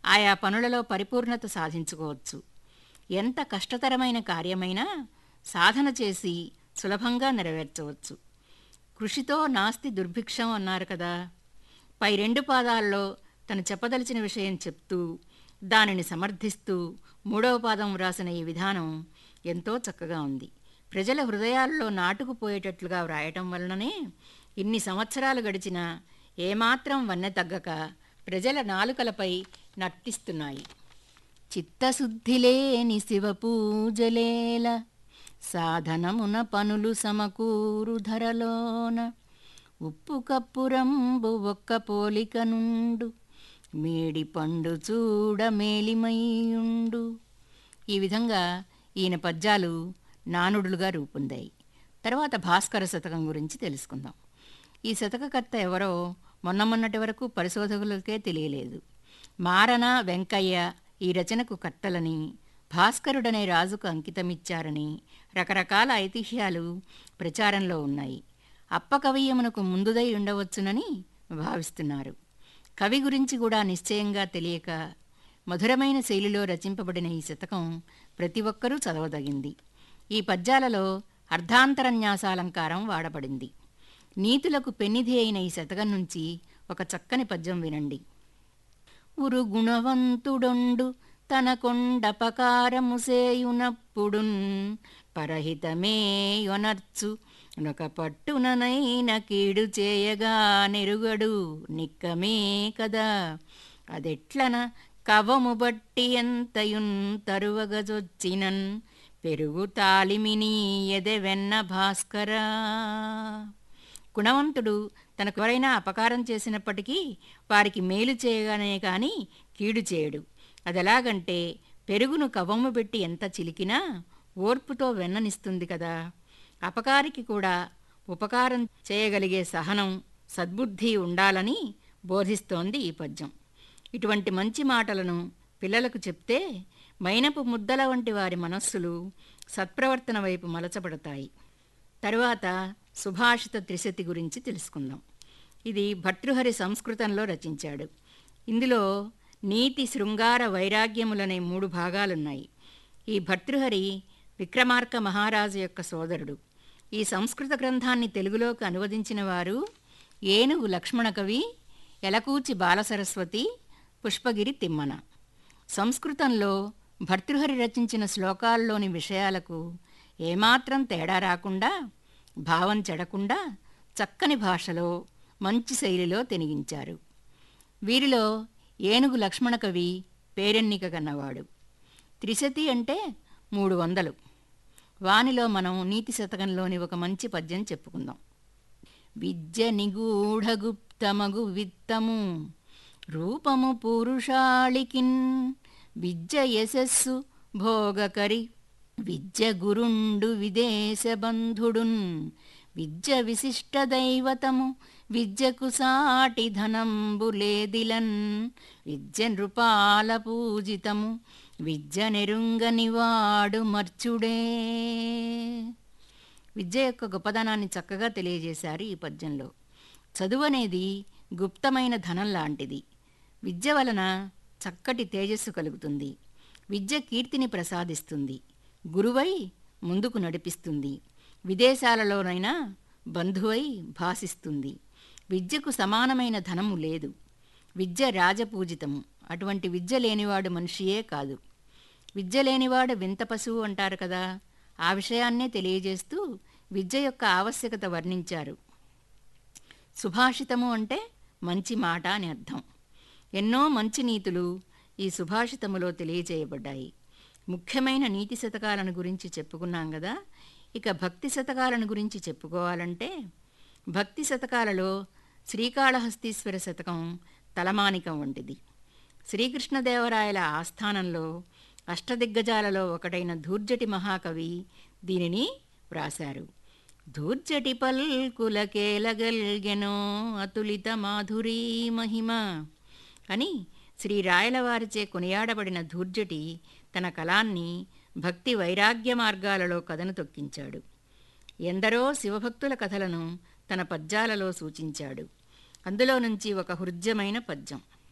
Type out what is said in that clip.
ఆయా పనులలో పరిపూర్ణత సాధించుకోవచ్చు ఎంత కష్టతరమైన కార్యమైనా సాధన చేసి సులభంగా నెరవేర్చవచ్చు కృషితో నాస్తి దుర్భిక్షం అన్నారు కదా పై రెండు పాదాల్లో తను చెప్పదలిచిన విషయం చెప్తూ దానిని సమర్థిస్తూ మూడవ పాదం వ్రాసిన ఈ విధానం ఎంతో చక్కగా ఉంది ప్రజల హృదయాల్లో నాటుకుపోయేటట్లుగా వ్రాయటం వలననే ఇన్ని సంవత్సరాలు గడిచినా ఏమాత్రం వన్నె తగ్గక ప్రజల నాలుకలపై నర్తిస్తున్నాయి చిత్తశుద్ధి లేని శివ పూజలేల సాధనమున పనులు సమకూరు ధరలోన ఉప్పు కప్పురంబు ఒక్క పోలిక నుండు మేడి పండు చూడ మేలిమయ్యుండు ఈ విధంగా ఈయన పద్యాలు నానుడులుగా రూపొందాయి తర్వాత భాస్కర శతకం గురించి తెలుసుకుందాం ఈ శతకకర్త ఎవరో మొన్న మొన్నటి వరకు పరిశోధకులకే తెలియలేదు మారన వెంకయ్య ఈ రచనకు కర్తలని భాస్కరుడనే రాజుకు అంకితమిచ్చారని రకరకాల ఐతిహ్యాలు ప్రచారంలో ఉన్నాయి అప్పకవీయమునకు ముందుదై ఉండవచ్చునని భావిస్తున్నారు కవి గురించి కూడా నిశ్చయంగా తెలియక మధురమైన శైలిలో రచింపబడిన ఈ శతకం ప్రతి ఒక్కరూ చదవదగింది ఈ పద్యాలలో అర్ధాంతరన్యాసాలంకారం వాడబడింది నీతులకు పెన్నిధి అయిన ఈ శతకం నుంచి ఒక చక్కని పద్యం వినండి ఉరు గుణవంతుడొండు తన కొండపకారము సేయునప్పుడున్ పరహితమే యొనర్చు నొక పట్టుననైన కీడు చేయగా నెరుగడు నిక్కమే కదా అదెట్లన కవము బట్టి ఎంతయున్ తరువగజొచ్చినన్ పెరుగు తాలిమిని ఎదెవెన్న భాస్కరా గుణవంతుడు తనకు ఎవరైనా అపకారం చేసినప్పటికీ వారికి మేలు చేయగానే కాని కీడు చేయడు అదెలాగంటే పెరుగును కవ్వము పెట్టి ఎంత చిలికినా ఓర్పుతో వెన్ననిస్తుంది కదా అపకారికి కూడా ఉపకారం చేయగలిగే సహనం సద్బుద్ధి ఉండాలని బోధిస్తోంది ఈ పద్యం ఇటువంటి మంచి మాటలను పిల్లలకు చెప్తే మైనపు ముద్దల వంటి వారి మనస్సులు సత్ప్రవర్తన వైపు మలచబడతాయి తరువాత సుభాషిత త్రిశతి గురించి తెలుసుకుందాం ఇది భర్తృహరి సంస్కృతంలో రచించాడు ఇందులో నీతి శృంగార వైరాగ్యములనే మూడు భాగాలున్నాయి ఈ భర్తృహరి విక్రమార్క మహారాజు యొక్క సోదరుడు ఈ సంస్కృత గ్రంథాన్ని తెలుగులోకి అనువదించిన వారు ఏనుగు లక్ష్మణ కవి ఎలకూచి బాలసరస్వతి పుష్పగిరి తిమ్మన సంస్కృతంలో భర్తృహరి రచించిన శ్లోకాల్లోని విషయాలకు ఏమాత్రం తేడా రాకుండా భావం చెడకుండా చక్కని భాషలో మంచి శైలిలో తెనిగించారు వీరిలో ఏనుగు లక్ష్మణ కవి పేరెన్నిక కన్నవాడు త్రిశతి అంటే మూడు వందలు వానిలో మనం నీతి శతకంలోని ఒక మంచి పద్యం చెప్పుకుందాం విద్య నిగూఢగుప్తమగు విత్తము రూపము పురుషాళికిన్ విద్య యశస్సు భోగకరి విద్య గురుండు విదేశ బంధుడున్ విద్య విశిష్ట దైవతము విద్యకు సాటి ధనంబు లేదిలన్ విద్య నృపాల పూజితము విద్య నెరుంగని వాడు మర్చుడే విద్య యొక్క గొప్పదనాన్ని చక్కగా తెలియజేశారు ఈ పద్యంలో చదువు అనేది గుప్తమైన ధనం లాంటిది విద్య వలన చక్కటి తేజస్సు కలుగుతుంది విద్య కీర్తిని ప్రసాదిస్తుంది గురువై ముందుకు నడిపిస్తుంది విదేశాలలోనైనా బంధువై భాసిస్తుంది విద్యకు సమానమైన ధనము లేదు విద్య రాజపూజితము అటువంటి విద్య లేనివాడు మనిషియే కాదు విద్య లేనివాడు వింత పశువు అంటారు కదా ఆ విషయాన్నే తెలియజేస్తూ విద్య యొక్క ఆవశ్యకత వర్ణించారు సుభాషితము అంటే మంచి మాట అని అర్థం ఎన్నో మంచి నీతులు ఈ సుభాషితములో తెలియజేయబడ్డాయి ముఖ్యమైన నీతి శతకాలను గురించి చెప్పుకున్నాం కదా ఇక భక్తి శతకాలను గురించి చెప్పుకోవాలంటే భక్తి శతకాలలో శ్రీకాళహస్తీశ్వర శతకం తలమానికం వంటిది శ్రీకృష్ణదేవరాయల ఆస్థానంలో అష్టదిగ్గజాలలో ఒకటైన ధూర్జటి మహాకవి దీనిని వ్రాశారు ధూర్జటి పల్కులకేలగల్గెనో అతులిత మాధురీ మహిమ అని శ్రీ రాయలవారిచే కొనియాడబడిన ధూర్జటి తన కళాన్ని భక్తి వైరాగ్య మార్గాలలో కథను తొక్కించాడు ఎందరో శివభక్తుల కథలను తన పద్యాలలో సూచించాడు అందులో నుంచి ఒక హృద్యమైన పద్యం